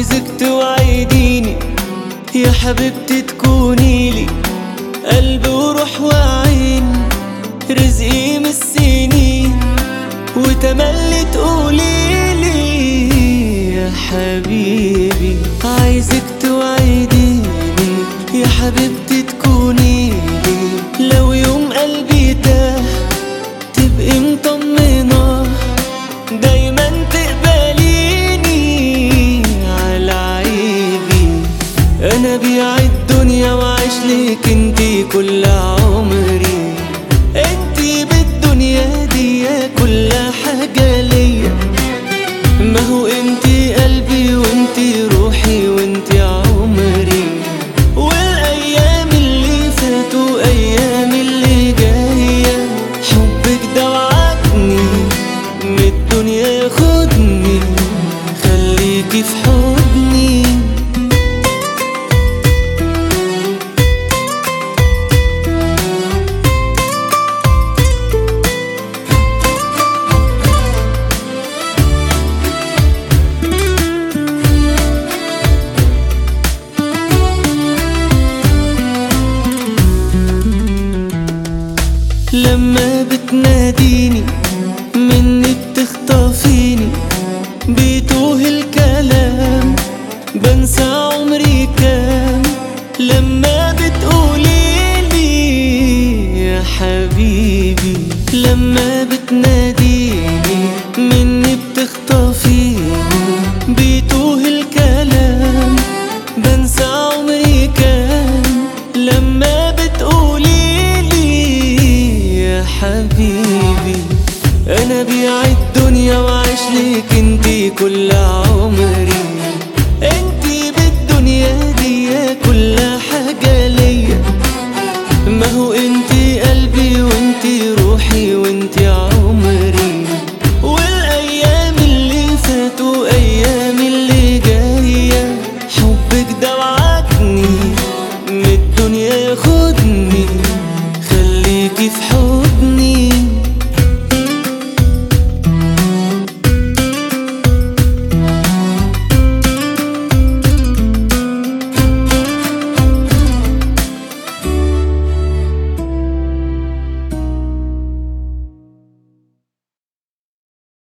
عايزك توعديني يا حبيبتي تكوني لي قلب وروح وعين رزقي من السنين وتملي تقولي لي يا حبيبي عايزك توعديني يا حبيبتي تكوني لي لو يوم قلبي تاه تبقي مطمنة دايما تقبليني على عيبي انا بيع الدنيا وعيش ليك انتي كل عمري انتي بالدنيا دي كل حاجة ليا ما هو انتي قلبي وانتي روحي وانتي عمري والايام اللي فاتوا ايام اللي جايه حبك ده وعدني من الدنيا ياخدني خليكي في حضني لما بتناديني مني بتخطفيني بيتوه الكلام بنسى عمري كام لما بتقولي لي يا حبيبي لما بتناديني مني بتخطفيني بيتوه الكلام بنسى عمري كام لما بتقولي لي يا حبيبي انا بيع الدنيا وعيش ليك انتي كل عمري